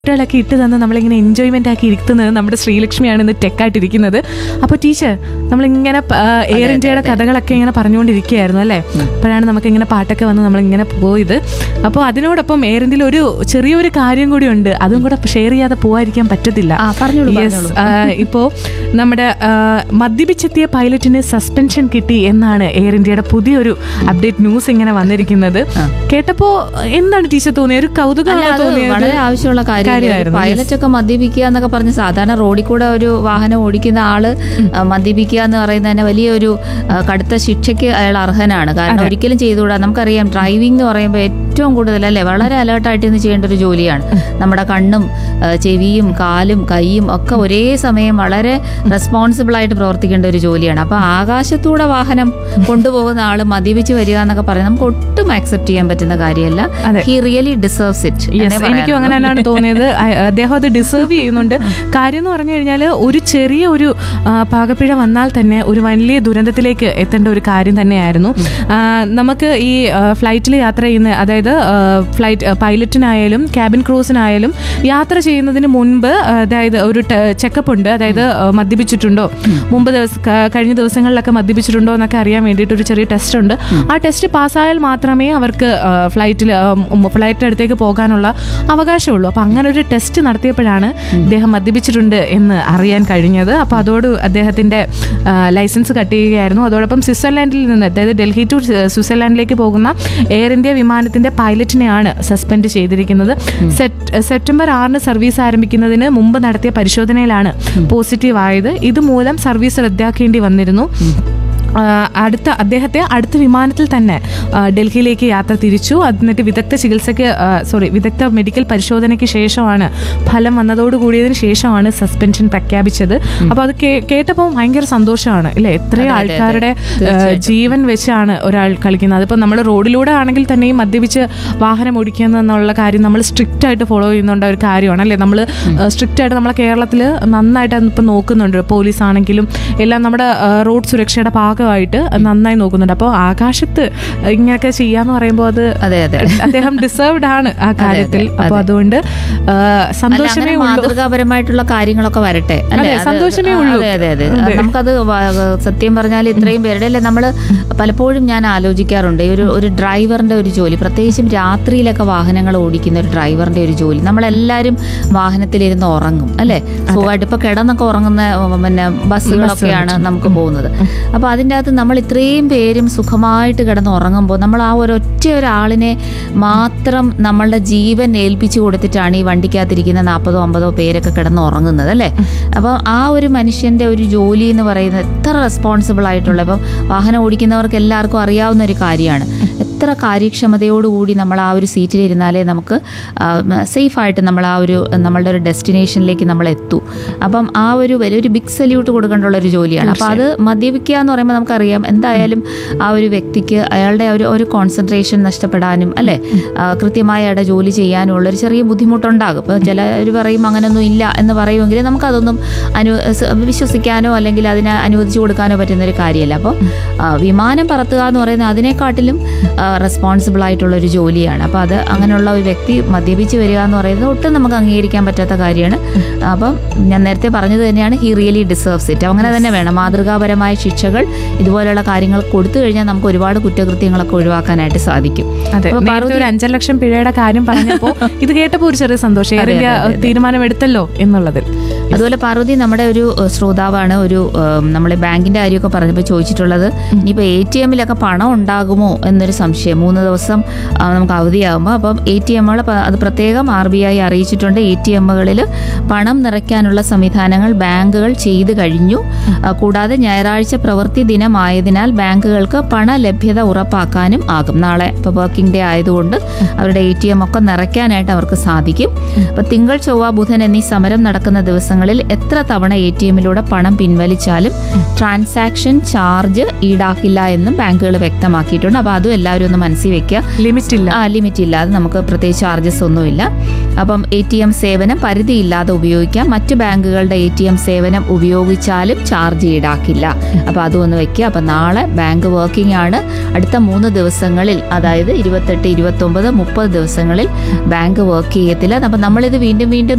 കളൊക്കെ ഇട്ട് തന്ന് നമ്മളിങ്ങനെ എൻജോയ്മെന്റ് ആക്കി ഇരുത്തുന്നത് നമ്മുടെ ശ്രീലക്ഷ്മിയാണ് ഇന്ന് ടെക്കായിട്ടിരിക്കുന്നത് അപ്പോൾ ടീച്ചർ നമ്മളിങ്ങനെ പ- ആ, എയർ ഇന്ത്യയുടെ കഥകളൊക്കെ ഇങ്ങനെ പറഞ്ഞുകൊണ്ടിരിക്കുകയായിരുന്നു അല്ലേ അപ്പോഴാണ് നമുക്ക് ഇങ്ങനെ പാട്ടൊക്കെ വന്ന് നമ്മളിങ്ങനെ പോയത് അപ്പോൾ അതിനോടൊപ്പം എയർ ഇന്ത്യയിൽ ഒരു ചെറിയൊരു കാര്യം കൂടി ഉണ്ട് അതും കൂടെ ഷെയർ ചെയ്യാതെ പോകാതിരിക്കാൻ പറ്റത്തില്ല ആ, പറഞ്ഞോളൂ, Yes, പറഞ്ഞോളൂ. ആ, ഇപ്പോ നമ്മുടെ ആ, മദ്യപിച്ചെത്തിയ പൈലറ്റിന് സസ്പെൻഷൻ കിട്ടി എന്നാണ് എയർ ഇന്ത്യയുടെ പുതിയൊരു അപ്ഡേറ്റ് ന്യൂസ് ഇങ്ങനെ വന്നിരിക്കുന്നത് കേട്ടപ്പോ എന്താണ് ടീച്ചർ തോന്നിയത് ഒരു അല്ല, കൗതുകമാണ് അത് തോന്നിയത് വളരെ ആവശ്യമുള്ള കാര്യം കാര്യമായിരുന്നു, പൈലറ്റ് ഒക്കെ മദ്യപിക്കുക എന്നൊക്കെ പറഞ്ഞ് സാധാരണ റോഡിൽ കൂടെ ഒരു വാഹനം ഓടിക്കുന്ന ആള് ആ, മദ്യപിക്കുക എന്ന് പറയുന്നത് തന്നെ വലിയൊരു ആ, കടുത്ത ശിക്ഷയ്ക്ക് അയാൾ അർഹനാണ് കാരണം ഒരിക്കലും ചെയ്തുകൂടാ നമുക്കറിയാം ഡ്രൈവിംഗ് എന്ന് പറയുമ്പോൾ ഏറ്റവും കൂടുതൽ അല്ലേ വളരെ അലേർട്ടായിട്ട് ഇന്ന് ചെയ്യേണ്ട ഒരു ജോലിയാണ് നമ്മുടെ കണ്ണും ആ, ചെവിയും കാലും കൈയും ഒക്കെ ഒരേ സമയം വളരെ റെസ്പോൺസിബിൾ ആയിട്ട് പ്രവർത്തിക്കേണ്ട ഒരു ജോലിയാണ് അപ്പൊ ആകാശത്തൂടെ വാഹനം കൊണ്ടുപോകുന്ന ആള് മദ്യപിച്ച് വരിക എന്നൊക്കെ പറയുന്നത് നമുക്ക് ഒട്ടും ആക്സെപ്റ്റ് ചെയ്യാൻ പറ്റുന്ന കാര്യമല്ല അതെ. He really deserves it yes എനിക്കും അങ്ങനെ തന്നെയാണ് തോന്നിയത് അ- അദ്ദേഹം അത് ഡിസേർവ് ചെയ്യുന്നുണ്ട് കാര്യം എന്ന് പറഞ്ഞു കഴിഞ്ഞാൽ ഒരു ചെറിയ ഒരു ആ, പാകപ്പിഴ വന്നാൽ തന്നെ ഒരു വലിയ ദുരന്തത്തിലേക്ക് എത്തേണ്ട ഒരു കാര്യം തന്നെയായിരുന്നു ആ, നമുക്ക് ഈ ഫ്ലൈറ്റിൽ യാത്ര ചെയ്യുന്ന അതായത് ആ, ഫ്ലൈറ്റ് പൈലറ്റിനായാലും ക്യാബിൻ ക്രൂസിനായാലും യാത്ര ചെയ്യുന്നതിന് മുൻപ് ആ, അതായത് ഒരു ചെക്കപ്പ് ഉണ്ട് അതായത് ആ, മദ്യപിച്ചിട്ടുണ്ടോ മുമ്പ് ദിവസ ക- കഴിഞ്ഞ ദിവസങ്ങളിലൊക്കെ മദ്യപിച്ചിട്ടുണ്ടോ എന്നൊക്കെ അറിയാൻ വേണ്ടിയിട്ട് ഒരു ചെറിയ ടെസ്റ്റ് ഉണ്ട് ആ ടെസ്റ്റ് പാസ്സായാൽ മാത്രമേ അവർക്ക് ഫ്ലൈറ്റിൽ ഫ്ലൈറ്റിൻ്റെ അടുത്തേക്ക് പോകാനുള്ള അവകാശമുള്ളൂ അപ്പോൾ അങ്ങനെ ഒരു ടെസ്റ്റ് നടത്തിയപ്പോഴാണ് ഇദ്ദേഹം മദ്യപിച്ചിട്ടുണ്ട് എന്ന് അറിയാൻ കഴിഞ്ഞത് അപ്പോൾ അതോട് അദ്ദേഹത്തിൻ്റെ ലൈസൻസ് കട്ട് ചെയ്യുകയായിരുന്നു അതോടൊപ്പം സ്വിറ്റ്സർലാൻഡിൽ നിന്ന് അതായത് ഡൽഹി ടു സ്വിറ്റ്സർലാൻഡിലേക്ക് പോകുന്ന എയർ ഇന്ത്യ വിമാനത്തിൻ്റെ പൈലറ്റിനെയാണ് സസ്പെൻഡ് ചെയ്തിരിക്കുന്നത് സെറ്റ് സെപ്റ്റംബർ ആറിന് സർവീസ് ആരംഭിക്കുന്നതിന് മുമ്പ് നടത്തിയ പരിശോധനയിലാണ് പോസിറ്റീവ് ആയത് ഇതുമൂലം സർവീസ് റദ്ദാക്കേണ്ടി വന്നിരുന്നു ആ, അടുത്ത അദ്ദേഹത്തെ അടുത്ത വിമാനത്തിൽ തന്നെ ആ, ഡൽഹിയിലേക്ക് യാത്ര തിരിച്ചു എന്നിട്ട് വിദഗ്ധ ചികിത്സയ്ക്ക് സോറി വിദഗ്ധ മെഡിക്കൽ പരിശോധനയ്ക്ക് ശേഷമാണ് ഫലം വന്നതോട് കൂടിയതിന് ശേഷമാണ് സസ്പെൻഷൻ പ്രഖ്യാപിച്ചത് അപ്പോൾ അത് കേ- കേട്ടപ്പോൾ ഭയങ്കര സന്തോഷമാണ് ഇല്ലേ എത്രയോ അതെ, അതെ, ആൾക്കാരുടെ ആ, ജീവൻ വെച്ചാണ് ഒരാൾ കളിക്കുന്നത് അതിപ്പോൾ നമ്മൾ റോഡിലൂടെ ആണെങ്കിൽ തന്നെയും മദ്യപിച്ച് വാഹനം ഓടിക്കുക എന്നുള്ള കാര്യം നമ്മൾ സ്ട്രിക്റ്റ് ആയിട്ട് ഫോളോ ചെയ്യുന്നുണ്ട ഒരു കാര്യമാണ് അല്ലേ നമ്മൾ സ്ട്രിക്റ്റ് ആയിട്ട് നമ്മളെ കേരളത്തിൽ നന്നായിട്ട് അതിപ്പോൾ നോക്കുന്നുണ്ട് പോലീസ് ആണെങ്കിലും എല്ലാം നമ്മുടെ ആ, റോഡ് സുരക്ഷയുടെ ഭാഗമായിട്ട് നന്നായി നോക്കുന്നുണ്ട് അപ്പോൾ ആകാശത്ത് ഇങ്ങനെയൊക്കെ ചെയ്യാന്ന് പറയുമ്പോൾ അത് അതെ അതെ അദ്ദേഹം ഡിസേർവ്ഡ് ആണ് ആ കാര്യത്തിൽ അപ്പോൾ അതുകൊണ്ട് ആ, അല്ല, സന്തോഷമേ അങ്ങനെ ഉള്ളൂ മാതൃകാപരമായിട്ടുള്ള കാര്യങ്ങളൊക്കെ വരട്ടെ അല്ലേ? അതെ, അത് സന്തോഷമേ ഉള്ളൂ. അതെ അതെ അതെ നമുക്കത് വ- സത്യം പറഞ്ഞാൽ ഇത്രയും പേരുടെ അല്ലേ നമ്മൾ പലപ്പോഴും ഞാൻ ആലോചിക്കാറുണ്ട് ഈ ഒരു ഒരു ഡ്രൈവറിന്റെ ഒരു ജോലി പ്രത്യേകിച്ചും രാത്രിയിലൊക്കെ വാഹനങ്ങൾ ഓടിക്കുന്ന ഒരു ഡ്രൈവറിന്റെ ഒരു ജോലി നമ്മളെല്ലാവരും വാഹനത്തിലിരുന്ന് ഉറങ്ങും അല്ലേ സുഖമായിട്ട് ഇപ്പൊ കിടന്നൊക്കെ ഉറങ്ങുന്ന ഉം, പിന്നെ ബസ്സുകളൊക്കെയാണ് നമുക്ക് പോകുന്നത് അപ്പൊ അതിൻ്റെ അകത്ത് നമ്മൾ ഇത്രയും പേരും സുഖമായിട്ട് കിടന്ന് ഉറങ്ങുമ്പോൾ നമ്മൾ ആ ഒരൊറ്റ ഒരാളിനെ മാത്രം നമ്മളുടെ ജീവൻ ഏൽപ്പിച്ചു കൊടുത്തിട്ടാണ് ഈ വണ്ടിക്കകത്തിരിക്കുന്ന നാൽപ്പതോ അമ്പതോ പേരൊക്കെ കിടന്ന് ഉറങ്ങുന്നത് അല്ലേ അപ്പോൾ ആ ഒരു മനുഷ്യന്റെ ഒരു ജോലി എന്ന് പറയുന്നത് എത്ര റെസ്പോൺസിബിൾ ആയിട്ടുള്ള ഇപ്പം വാഹനം ഓടിക്കുന്നവർക്ക് എല്ലാവർക്കും അറിയാവുന്ന ഒരു കാര്യമാണ് എത്ര കാര്യക്ഷമതയോടുകൂടി നമ്മൾ ആ ഒരു സീറ്റിൽ ഇരുന്നാലേ നമുക്ക് സേഫായിട്ട് നമ്മൾ ആ ഒരു നമ്മളുടെ ഒരു ഡെസ്റ്റിനേഷനിലേക്ക് നമ്മൾ എത്തൂ അപ്പം ആ ഒരു വലിയൊരു ബിഗ് സല്യൂട്ട് കൊടുക്കേണ്ടുള്ള ഒരു ജോലിയാണ് അപ്പം അത് മദ്യപിക്കുക എന്ന് പറയുമ്പോൾ നമുക്കറിയാം എന്തായാലും ആ ഒരു വ്യക്തിക്ക് അയാളുടെ ഒരു ഒരു കോൺസെൻട്രേഷൻ നഷ്ടപ്പെടാനും അല്ലേ ആ, കൃത്യമായി അയാളുടെ ജോലി ചെയ്യാനും ഉള്ള ഒരു ചെറിയ ബുദ്ധിമുട്ടുണ്ടാകും ഇപ്പോൾ ചിലർ പറയും അങ്ങനെയൊന്നും ഇല്ല എന്ന് പറയുമെങ്കിൽ നമുക്കതൊന്നും അനു സ- വിശ്വസിക്കാനോ അല്ലെങ്കിൽ അതിനെ അനുവദിച്ചു കൊടുക്കാനോ പറ്റുന്ന ഒരു കാര്യമല്ല അപ്പോൾ വിമാനം പറത്തുക എന്ന് പറയുന്നത് അതിനെക്കാട്ടിലും റെസ്പോൺസിബിൾ ആയിട്ടുള്ള ഒരു ജോലിയാണ് അപ്പോൾ അത് അങ്ങനെയുള്ള ഒരു വ്യക്തി മദ്യപിച്ച് വരിക എന്ന് പറയുന്നത് ഒട്ടും നമുക്ക് അംഗീകരിക്കാൻ പറ്റാത്ത കാര്യമാണ് അപ്പം ഞാൻ നേരത്തെ പറഞ്ഞത് തന്നെയാണ് ഹി റിയലി ഡിസേർവ്സ് ഇറ്റ് അങ്ങനെ തന്നെ വേണം മാതൃകാപരമായ ശിക്ഷകൾ ഇതുപോലെയുള്ള കാര്യങ്ങൾ കൊടുത്തു കഴിഞ്ഞാൽ നമുക്ക് ഒരുപാട് കുറ്റകൃത്യങ്ങളൊക്കെ ഒഴിവാക്കാനായിട്ട് സാധിക്കും അതെ അപ്പൊ നേരത്തെ ഒരു അഞ്ചര ലക്ഷം പിഴയുടെ കാര്യം പറഞ്ഞപ്പോ ഇത് കേട്ടപ്പോ ഒരു ചെറിയ സന്തോഷം എയർ ഇന്ത്യ തീരുമാനം എടുത്തല്ലോ എന്നുള്ളതിൽ അതുപോലെ പാർവതി നമ്മുടെ ഒരു ഏഹ്, ശ്രോതാവാണ് ഒരു ഏഹ്, നമ്മളെ ബാങ്കിന്റെ കാര്യമൊക്കെ പറഞ്ഞപ്പോൾ ചോദിച്ചിട്ടുള്ളത് ഇനിയിപ്പോൾ എ ടി എമ്മിലൊക്കെ പണം ഉണ്ടാകുമോ എന്നൊരു സംശയം മൂന്ന് ദിവസം ആ, നമുക്ക് അവധിയാകുമ്പോൾ അപ്പം എ ടി എമ്മുകൾ അത് പ്രത്യേകം ആർ ബി ഐ അറിയിച്ചിട്ടുണ്ട് എ ടി എമ്മുകളിൽ പണം നിറയ്ക്കാനുള്ള സംവിധാനങ്ങൾ ബാങ്കുകൾ ചെയ്തു കഴിഞ്ഞു ആ, കൂടാതെ ഞായറാഴ്ച പ്രവൃത്തി ദിനമായതിനാൽ ബാങ്കുകൾക്ക് പണ ലഭ്യത ഉറപ്പാക്കാനും ആകും നാളെ ഇപ്പോൾ വർക്കിംഗ് ഡേ ആയതുകൊണ്ട് അവരുടെ എ ടി എം ഒക്കെ നിറയ്ക്കാനായിട്ട് അവർക്ക് സാധിക്കും അപ്പോൾ തിങ്കൾ ചൊവ്വ ബുധൻ എന്നീ സമരം നടക്കുന്ന ദിവസങ്ങളിൽ എത്ര തവണ എ ടി എമ്മിലൂടെ പണം പിൻവലിച്ചാലും ട്രാൻസാക്ഷൻ ചാർജ് ഈടാക്കില്ല എന്നും ബാങ്കുകൾ വ്യക്തമാക്കിയിട്ടുണ്ട് അപ്പോൾ അതും എല്ലാവരും ഒന്ന് മനസ്സിൽ വെക്കുക ലിമിറ്റ് ഇല്ല ആ ലിമിറ്റ് ഇല്ലാതെ നമുക്ക് പ്രത്യേകിച്ച് ചാർജസ് ഒന്നുമില്ല അപ്പം എ ടി എം സേവനം പരിധിയില്ലാതെ ഉപയോഗിക്കാം മറ്റ് ബാങ്കുകളുടെ എ ടി എം സേവനം ഉപയോഗിച്ചാലും ചാർജ് ഈടാക്കില്ല അപ്പോൾ അതും ഒന്ന് വെക്കുക അപ്പം നാളെ ബാങ്ക് വർക്കിംഗ് ആണ് അടുത്ത മൂന്ന് ദിവസങ്ങളിൽ അതായത് ഇരുപത്തെട്ട് ഇരുപത്തൊമ്പത് മുപ്പത് ദിവസങ്ങളിൽ ബാങ്ക് വർക്ക് ചെയ്യത്തില്ല അപ്പം നമ്മളിത് വീണ്ടും വീണ്ടും